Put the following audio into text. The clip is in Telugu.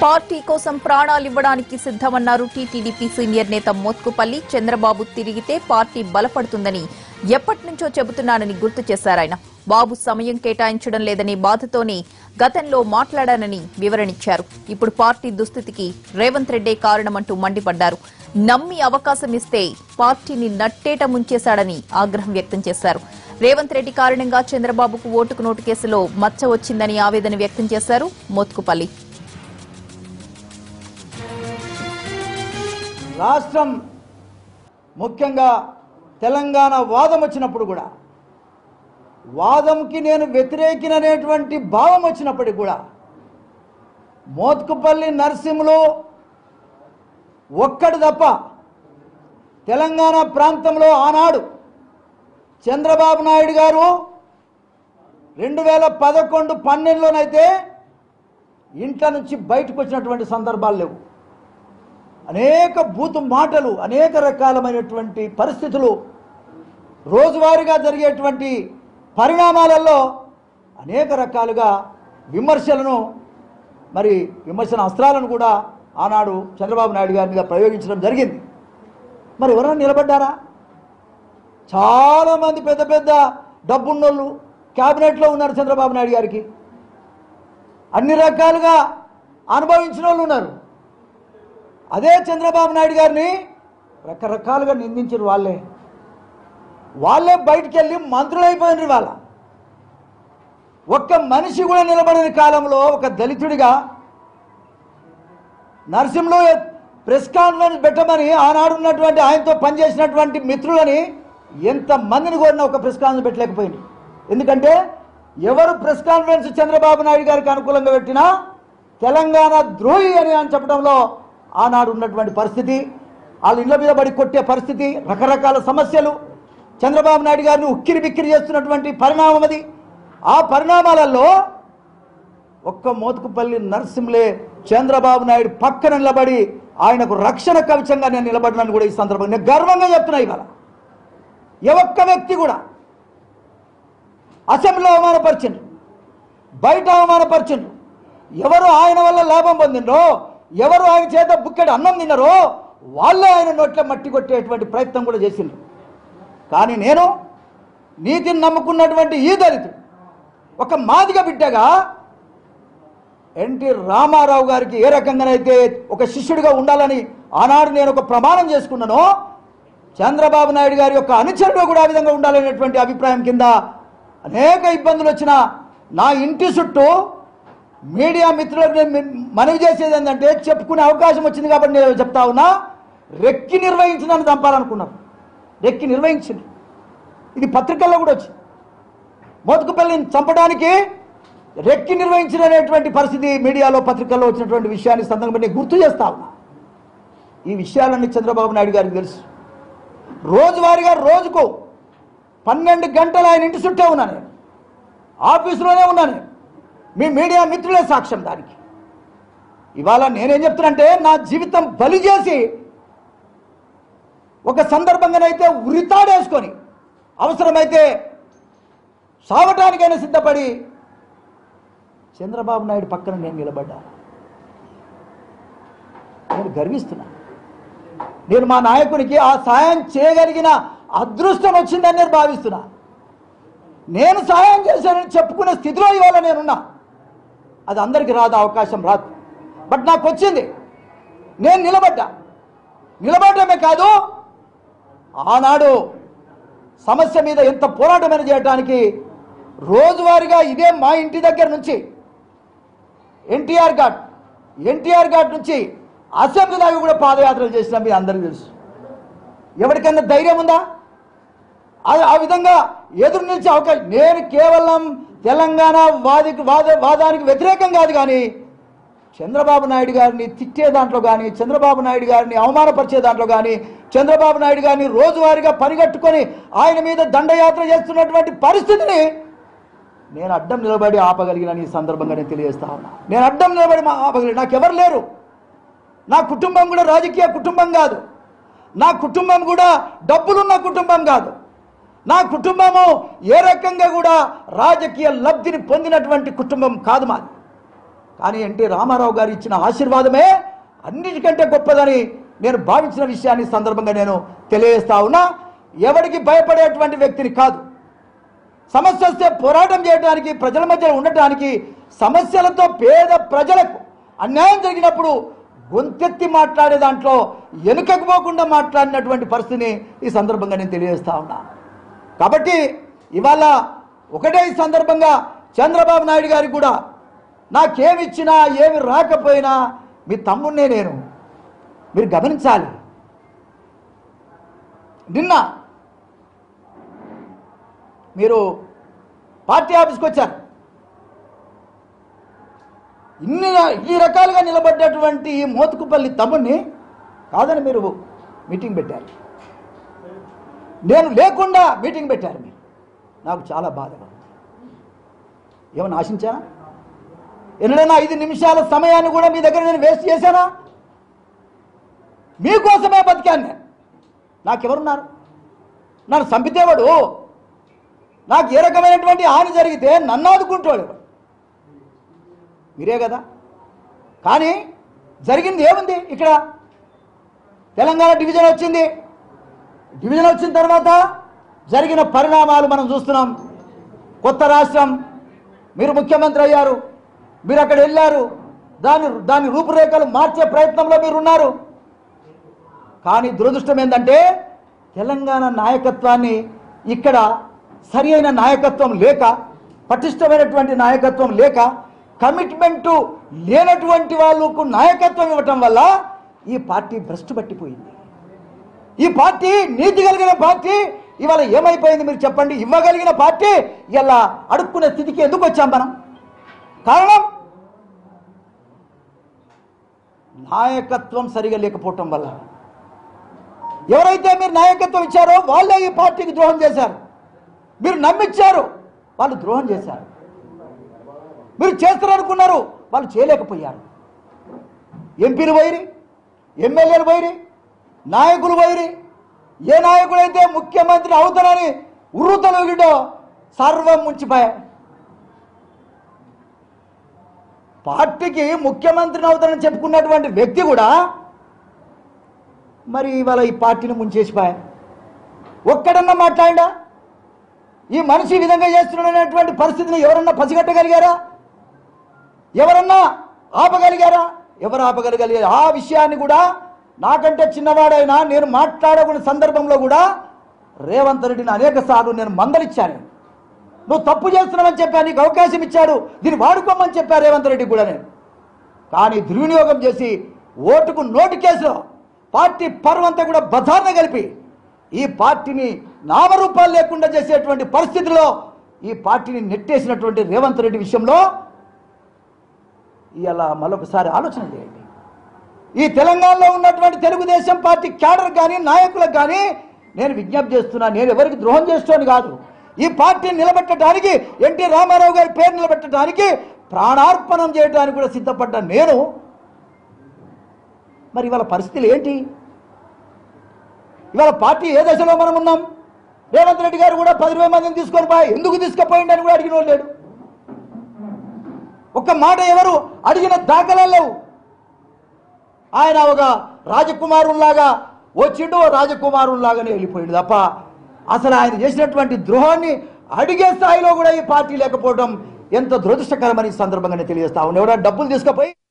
పార్టీ కోసం ప్రాణాలు ఇవ్వడానికి సిద్ధమన్నారు టీటీడీపీ సీనియర్ నేత మోత్కుపల్లి చంద్రబాబు తిరిగితే పార్టీ బలపడుతుందని ఎప్పటి నుంచో చెబుతున్నానని గుర్తు చేశారాయన బాబు సమయం కేటాయించడం లేదని బాధతోనే గతంలో మాట్లాడానని వివరణిచ్చారు ఇప్పుడు పార్టీ దుస్థితికి రేవంత్ రెడ్డే కారణమంటూ మండిపడ్డారు నమ్మి అవకాశం ఇస్తే పార్టీని నట్టేట ముంచేశాడని ఆగ్రహం వ్యక్తం చేశారు రేవంత్ రెడ్డి కారణంగా చంద్రబాబుకు ఓటుకు నోటు కేసులో మచ్చ వచ్చిందని ఆవేదన వ్యక్తం చేశారు మోత్కుపల్లి రాష్ట్రం ముఖ్యంగా తెలంగాణ వాదం వచ్చినప్పుడు కూడా వాదంకి నేను వ్యతిరేకిననేటువంటి భావం వచ్చినప్పటికి కూడా మోత్కుపల్లి నరసింహులు ఒక్కడు తప్ప తెలంగాణ ప్రాంతంలో ఆనాడు చంద్రబాబు నాయుడు గారు రెండు వేల పదకొండు పన్నెండులోనైతే ఇంట్లో నుంచి బయటకు వచ్చినటువంటి సందర్భాలు లేవు అనేక బూతు మాటలు అనేక రకాలమైనటువంటి పరిస్థితులు రోజువారీగా జరిగేటువంటి పరిణామాలలో అనేక రకాలుగా విమర్శలను మరి విమర్శన అస్త్రాలను కూడా ఆనాడు చంద్రబాబు నాయుడు గారి మీద ప్రయోగించడం జరిగింది మరి ఎవరైనా నిలబడ్డారా చాలామంది పెద్ద పెద్ద డబ్బున్నోళ్ళు క్యాబినెట్లో ఉన్నారు చంద్రబాబు నాయుడు గారికి అన్ని రకాలుగా అనుభవించిన వాళ్ళు ఉన్నారు అదే చంద్రబాబు నాయుడు గారిని రకరకాలుగా నిందించారు వాళ్ళే వాళ్ళే బయటికి వెళ్ళి మంత్రులైపోయినారు వాళ్ళ ఒక్క మనిషి కూడా నిలబడిన కాలంలో ఒక దళితుడిగా నరసింహలో ప్రెస్ కాన్ఫరెన్స్ పెట్టమని ఆనాడు ఉన్నటువంటి ఆయనతో పనిచేసినటువంటి మిత్రులని ఎంత మందిని కోరినా ఒక ప్రెస్ కాన్ఫరెన్స్ పెట్టలేకపోయింది ఎందుకంటే ఎవరు ప్రెస్ కాన్ఫరెన్స్ చంద్రబాబు నాయుడు గారికి అనుకూలంగా పెట్టినా తెలంగాణ ద్రోహి అని అని చెప్పడంలో ఆనాడు ఉన్నటువంటి పరిస్థితి వాళ్ళ ఇళ్ళ మీద పడి కొట్టే పరిస్థితి రకరకాల సమస్యలు చంద్రబాబు నాయుడు గారిని ఉక్కిరి బిక్కిరి చేస్తున్నటువంటి పరిణామం అది ఆ పరిణామాలలో ఒక్క మోతుకుపల్లి నరసింహలే చంద్రబాబు నాయుడు పక్కన నిలబడి ఆయనకు రక్షణ కవచంగా నేను నిలబడినాను కూడా ఈ సందర్భంగా నేను గర్వంగా చెప్తున్నా ఇవాళ ఏ ఒక్క వ్యక్తి కూడా అసెంబ్లీలో అవమానపరిచిండ్రు బయట అవమానపరిచిండ్రు ఎవరు ఆయన వల్ల లాభం పొందిండ్రో ఎవరు ఆయన చేత బుక్కెడు అన్నం తిన్నారో వాళ్ళే ఆయన నోట్ల మట్టి కొట్టేటువంటి ప్రయత్నం కూడా చేసిండ్రు కానీ నేను నీతిని నమ్ముకున్నటువంటి ఈ దళితుడు ఒక మాదిగ బిడ్డగా ఎన్టీ రామారావు గారికి ఏ రకంగానైతే ఒక శిష్యుడిగా ఉండాలని ఆనాడు నేను ఒక ప్రమాణం చేసుకున్నానో చంద్రబాబు నాయుడు గారి యొక్క అనుచరుడు కూడా ఆ విధంగా ఉండాలనేటువంటి అభిప్రాయం కింద అనేక ఇబ్బందులు వచ్చిన నా ఇంటి చుట్టూ మీడియా మిత్రులకు నేను మీ- మనవి చేసేది ఏంటంటే చెప్పుకునే అవకాశం వచ్చింది కాబట్టి నేను చెప్తా ఉన్నా రెక్కి నిర్వహించి నన్ను చంపాలనుకున్నారు రెక్కి నిర్వహించింది ఇది పత్రికల్లో కూడా వచ్చింది మోతుకుపల్లిని చంపడానికి రెక్కి నిర్వహించినటువంటి పరిస్థితి మీడియాలో పత్రికల్లో వచ్చినటువంటి విషయాన్ని సందర్భంగా నేను గుర్తు చేస్తా ఉన్నా ఈ విషయాలన్నీ చంద్రబాబు నాయుడు గారికి తెలుసు రోజువారీగా రోజుకు పన్నెండు గంటలు ఆయన ఇంటి చుట్టే ఉన్నా నేను ఆఫీసులోనే ఉన్నా నేను మీ మీడియా మిత్రులే సాక్ష్యం దానికి ఇవాళ నేనేం చెప్తున్నంటే నా జీవితం బలి చేసి ఒక సందర్భంగానైతే ఉరితాడేసుకొని అవసరమైతే సావటానికైనా సిద్ధపడి చంద్రబాబు నాయుడు పక్కన నేను నిలబడ్డా నేను గర్విస్తున్నా నేను మా నాయకునికి ఆ సాయం చేయగలిగిన అదృష్టం వచ్చిందని నేను భావిస్తున్నా నేను సహాయం చేశానని చెప్పుకునే స్థితిలో ఇవాళ నేనున్నా అది అందరికీ రాదు అవకాశం రాదు బట్ నాకు వచ్చింది నేను నిలబడ్డా నిలబడమే కాదు ఆనాడు సమస్య మీద ఎంత పోరాటమైన చేయడానికి రోజువారీగా ఇదే మా ఇంటి దగ్గర నుంచి ఎన్టీఆర్ ఘాట్ ఎన్టీఆర్ ఘాట్ నుంచి అసెంబ్లీ దాకా కూడా పాదయాత్రలు చేసిన మీ అందరికీ తెలుసు ఎవరికైనా ధైర్యం ఉందా అది ఆ విధంగా ఎదురు నిలిచే అవకాశం నేను కేవలం తెలంగాణ వాదికి వాద వాదానికి వ్యతిరేకం కాదు కానీ చంద్రబాబు నాయుడు గారిని తిట్టే దాంట్లో కానీ చంద్రబాబు నాయుడు గారిని అవమానపరిచే దాంట్లో కానీ చంద్రబాబు నాయుడు గారిని రోజువారీగా పరిగెట్టుకొని ఆయన మీద దండయాత్ర చేస్తున్నటువంటి పరిస్థితిని నేను అడ్డం నిలబడి ఆపగలిగిన ఈ సందర్భంగా నేను తెలియజేస్తా ఉన్నా నేను అడ్డం నిలబడి మా- ఆపగలిగిన నాకు ఎవరు లేరు నా కుటుంబం కూడా రాజకీయ కుటుంబం కాదు నా కుటుంబం కూడా డబ్బులున్న కుటుంబం కాదు నా కుటుంబము ఏ రకంగా కూడా రాజకీయ లబ్ధిని పొందినటువంటి కుటుంబం కాదు మాది కానీ ఎన్టీ రామారావు గారు ఇచ్చిన ఆశీర్వాదమే అన్నిటికంటే గొప్పదని నేను భావించిన విషయాన్ని ఈ సందర్భంగా నేను తెలియజేస్తా ఉన్నా ఎవరికి భయపడేటువంటి వ్యక్తిని కాదు సమస్య వస్తే పోరాటం చేయడానికి ప్రజల మధ్య ఉండటానికి సమస్యలతో పేద ప్రజలకు అన్యాయం జరిగినప్పుడు గొంతెత్తి మాట్లాడే దాంట్లో వెనుకకు పోకుండా మాట్లాడినటువంటి పరిస్థితిని ఈ సందర్భంగా నేను తెలియజేస్తా ఉన్నా కాబట్టి ఇవాళ ఒకటే ఈ సందర్భంగా చంద్రబాబు నాయుడు గారికి కూడా నాకేమి ఇచ్చినా ఏమి రాకపోయినా మీ తమ్ముడినే నేను మీరు గమనించాలి నిన్న మీరు పార్టీ ఆఫీస్కి వచ్చారు ఇన్ని ఈ రకాలుగా నిలబడ్డటువంటి ఈ మోతుకుపల్లి తమ్ముడిని కాదని మీరు మీటింగ్ పెట్టారు నేను లేకుండా మీటింగ్ పెట్టారు మీరు నాకు చాలా బాధగా ఉంది ఏమన్నా ఆశించానా ఎన్నడైనా ఐదు నిమిషాల సమయాన్ని కూడా మీ దగ్గర నేను వేస్ట్ చేశానా మీకోసమే బతికాను నేను నాకెవరున్నారు నన్ను చంపితేవాడు నాకు ఏ రకమైనటువంటి హాని జరిగితే నన్ను ఆదుకుంటాడు మీరే కదా కానీ జరిగింది ఏముంది ఇక్కడ తెలంగాణ డివిజన్ వచ్చింది డివిజన్ వచ్చిన తర్వాత జరిగిన పరిణామాలు మనం చూస్తున్నాం కొత్త రాష్ట్రం మీరు ముఖ్యమంత్రి అయ్యారు మీరు అక్కడ వెళ్ళారు దాని దాని రూపురేఖలు మార్చే ప్రయత్నంలో మీరు ఉన్నారు కానీ దురదృష్టం ఏంటంటే తెలంగాణ నాయకత్వాన్ని ఇక్కడ సరి అయిన నాయకత్వం లేక పటిష్టమైనటువంటి నాయకత్వం లేక కమిట్మెంటు లేనటువంటి వాళ్ళకు నాయకత్వం ఇవ్వటం వల్ల ఈ పార్టీ భ్రష్టు పట్టిపోయింది ఈ పార్టీ నీతి కలిగిన పార్టీ ఇవాళ ఏమైపోయింది మీరు చెప్పండి ఇవ్వగలిగిన పార్టీ ఇలా అడుక్కునే స్థితికి ఎందుకు వచ్చాం మనం కారణం నాయకత్వం సరిగా లేకపోవటం వల్ల ఎవరైతే మీరు నాయకత్వం ఇచ్చారో వాళ్ళే ఈ పార్టీకి ద్రోహం చేశారు మీరు నమ్మిచ్చారు వాళ్ళు ద్రోహం చేశారు మీరు చేస్తారనుకున్నారు వాళ్ళు చేయలేకపోయారు ఎంపీలు వైరి ఎమ్మెల్యేలు వైరి నాయకులు వైరి ఏ నాయకుడైతే ముఖ్యమంత్రి అవుతారని ఉర్రుతలుగిడో సర్వం ముంచిపోయా పార్టీకి ముఖ్యమంత్రిని అవుతారని చెప్పుకున్నటువంటి వ్యక్తి కూడా మరి ఇవాళ ఈ పార్టీని ముంచేసిపోయా ఒక్కడన్నా మాట్లాడా ఈ మనిషి ఈ విధంగా చేస్తున్నాడనేటువంటి పరిస్థితిని ఎవరన్నా పసిగట్టగలిగారా ఎవరన్నా ఆపగలిగారా ఎవరు ఆపగలిగారు ఆ విషయాన్ని కూడా నాకంటే చిన్నవాడైనా నేను మాట్లాడకున్న సందర్భంలో కూడా రేవంత్ రెడ్డిని అనేక సార్లు నేను మందలిచ్చాను నువ్వు తప్పు చేస్తున్నావని చెప్పాను నీకు అవకాశం ఇచ్చాడు దీన్ని వాడుకోమని చెప్పారు రేవంత్ రెడ్డి కూడా నేను కానీ దుర్వినియోగం చేసి ఓటుకు నోటు కేసులో పార్టీ పర్వంతా కూడా బజార్న కలిపి ఈ పార్టీని నామరూపాలు లేకుండా చేసేటువంటి పరిస్థితిలో ఈ పార్టీని నెట్టేసినటువంటి రేవంత్ రెడ్డి విషయంలో ఇలా మరొకసారి ఆలోచన చేయండి ఈ తెలంగాణలో ఉన్నటువంటి తెలుగుదేశం పార్టీ క్యాడర్ కానీ నాయకులకు కానీ నేను విజ్ఞప్తి చేస్తున్నా నేను ఎవరికి ద్రోహం చేస్తాను కాదు ఈ పార్టీని నిలబెట్టడానికి ఎన్టీ రామారావు గారి పేరు నిలబెట్టడానికి ప్రాణార్పణం చేయడానికి కూడా సిద్ధపడ్డ నేను మరి ఇవాళ పరిస్థితులు ఏంటి ఇవాళ పార్టీ ఏ దశలో మనం ఉన్నాం రేవంత్ రెడ్డి గారు కూడా పది ఇరవై మందిని తీసుకొని పోయి ఎందుకు తీసుకుపోయింది అని కూడా అడిగిన వాళ్ళు లేడు ఒక్క మాట ఎవరు అడిగిన దాఖలా లేవు ఆయన ఒక రాజకుమారుల్లాగా వచ్చిండు ఓ రాజకుమారుల్లాగానే వెళ్ళిపోయాడు తప్ప అసలు ఆయన చేసినటువంటి ద్రోహాన్ని అడిగే స్థాయిలో కూడా ఈ పార్టీ లేకపోవడం ఎంత దురదృష్టకరమని ఈ సందర్భంగానే తెలియజేస్తా ఉన్నాను ఎవరైనా డబ్బులు తీసుకుపోయి